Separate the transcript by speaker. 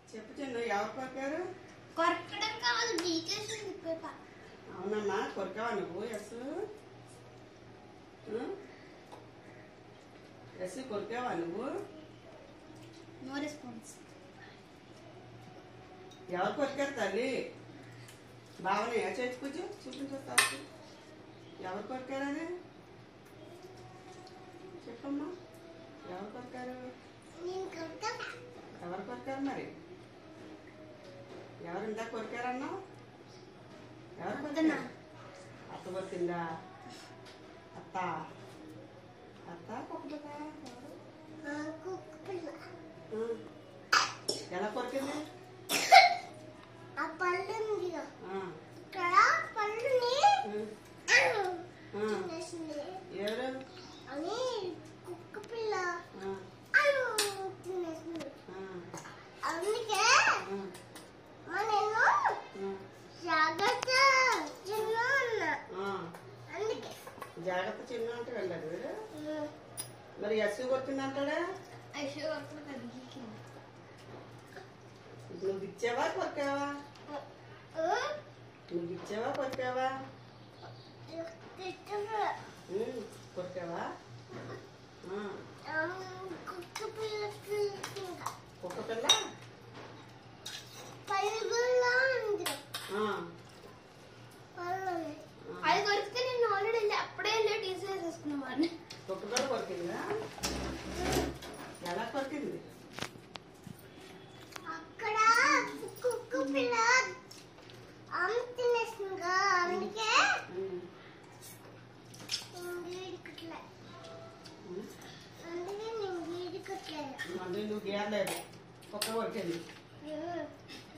Speaker 1: చెప్పు చిన్న ఎవరు కొరికారు
Speaker 2: కొరకడం కాదు గీకేసింది పేపర్
Speaker 1: అవునమ్మా కొరికావా నువ్వు ఎస్ ఎస్ కొరికావా నువ్వు
Speaker 2: నో రెస్పాన్స్
Speaker 1: ఎవరు కొరికారు తల్లి బావని ఏ చేసి పూజ చూపించు తాకు ఎవరు కొరికారని చెప్పమ్మా ఎవరు కొరికారు
Speaker 2: నేను కొరకదా
Speaker 1: ఎవరు కొరికారు మరి ఎవరు ఇందా కొరికారన్నా ఎవరు
Speaker 2: అత్తనా.
Speaker 1: కొరికారు అత్త కొరికిందా అత్త అత్త కొట్టుదా
Speaker 2: కుక్క పిల్ల
Speaker 1: ఎలా కొరికింది
Speaker 2: ఆ పళ్ళు ఉంది
Speaker 1: ఆ,
Speaker 2: ఇక్కడ పళ్ళుని
Speaker 1: ఆ, ఆ.
Speaker 2: తినేసింది
Speaker 1: ఎవరు
Speaker 2: అని కుక్క పిల్ల
Speaker 1: ఆ,
Speaker 2: అయ్యో తినేసింది
Speaker 1: ఆ,
Speaker 2: అందుకే
Speaker 1: ఆ,
Speaker 2: మా నేను
Speaker 1: ఆ,
Speaker 2: జాగ్రత్త చిన్న ఉన్నా
Speaker 1: ఆ.
Speaker 2: అందుకే
Speaker 1: జాగ్రత్త చిన్న అంటే వెళ్ళదు మరి ఎస్సు కొట్టిందంటాడా
Speaker 2: ఐషో వర్క్ కలిగి
Speaker 1: నువ్వు ఇచ్చావా కొరికావా నువ్వు ఇచ్చావా కొరికావా ఉమ్, కొరికావా ఆ,
Speaker 2: కుక్క పిల్లకి
Speaker 1: కుక్క పిల్ల
Speaker 2: పరుగులా ఉంది
Speaker 1: ఆ,
Speaker 2: పళ్ళని
Speaker 1: ఆ.
Speaker 2: అది దొరికితే నేను ఆల్రెడీ వెళ్ళి అప్పుడే వెళ్ళి తీసేసేసుకున్నాను
Speaker 1: కుక్క పిల్ల కొరికిందా ఎలా కొరికింది
Speaker 2: అక్కడ కుక్క పిల్ల అమ్మ తినేసిందిగా అందుకే
Speaker 1: ఉమ్,
Speaker 2: నేను గీడుకట్లే
Speaker 1: ఉమ్.
Speaker 2: అందుకే నేను గీడుకట్లేదు
Speaker 1: మళ్ళీ నువ్వు గీయలేదు కుక్క కొరికింది
Speaker 2: ఉమ్.